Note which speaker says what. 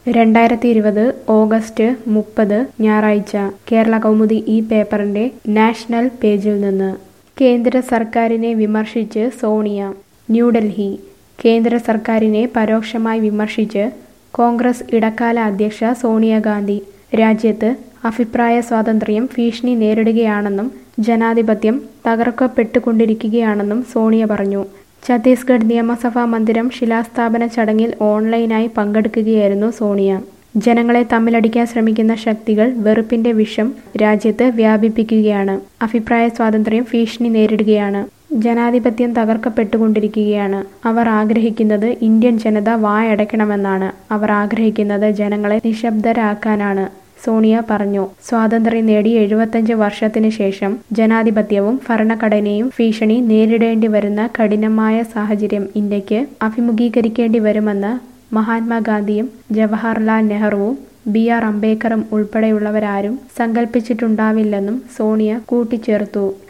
Speaker 1: രണ്ടായിരത്തി ഇരുപത് ഓഗസ്റ്റ് മുപ്പത് ഞായറാഴ്ച കേരള കൗമുദി ഈ പേപ്പറിന്റെ നാഷണൽ പേജിൽ നിന്ന് കേന്ദ്ര സർക്കാരിനെ വിമർശിച്ച് സോണിയ ന്യൂഡൽഹി കേന്ദ്ര സർക്കാരിനെ പരോക്ഷമായി വിമർശിച്ച് കോൺഗ്രസ് ഇടക്കാല അധ്യക്ഷ സോണിയാഗാന്ധി രാജ്യത്ത് അഭിപ്രായ സ്വാതന്ത്ര്യം ഭീഷണി നേരിടുകയാണെന്നും ജനാധിപത്യം തകർക്കപ്പെട്ടുകൊണ്ടിരിക്കുകയാണെന്നും സോണിയ പറഞ്ഞു ഛത്തീസ്ഗഡ് നിയമസഭാ മന്ദിരം ശിലാസ്ഥാപന ചടങ്ങിൽ ഓൺലൈനായി പങ്കെടുക്കുകയായിരുന്നു സോണിയ ജനങ്ങളെ തമ്മിലടിക്കാൻ ശ്രമിക്കുന്ന ശക്തികൾ വെറുപ്പിന്റെ വിഷം രാജ്യത്ത് വ്യാപിപ്പിക്കുകയാണ് അഭിപ്രായ സ്വാതന്ത്ര്യം ഭീഷണി നേരിടുകയാണ് ജനാധിപത്യം തകർക്കപ്പെട്ടുകൊണ്ടിരിക്കുകയാണ് അവർ ആഗ്രഹിക്കുന്നത് ഇന്ത്യൻ ജനത വായടയ്ക്കണമെന്നാണ് അവർ ആഗ്രഹിക്കുന്നത് ജനങ്ങളെ നിശബ്ദരാക്കാനാണ് സോണിയ പറഞ്ഞു സ്വാതന്ത്ര്യം നേടി എഴുപത്തഞ്ച് വർഷത്തിന് ശേഷം ജനാധിപത്യവും ഭരണഘടനയും ഭീഷണി നേരിടേണ്ടി വരുന്ന കഠിനമായ സാഹചര്യം ഇന്ത്യക്ക് അഭിമുഖീകരിക്കേണ്ടി വരുമെന്ന് മഹാത്മാഗാന്ധിയും ജവഹർലാൽ നെഹ്റുവും ബി ആർ അംബേദ്കറും ഉൾപ്പെടെയുള്ളവരാരും സങ്കല്പിച്ചിട്ടുണ്ടാവില്ലെന്നും സോണിയ കൂട്ടിച്ചേർത്തു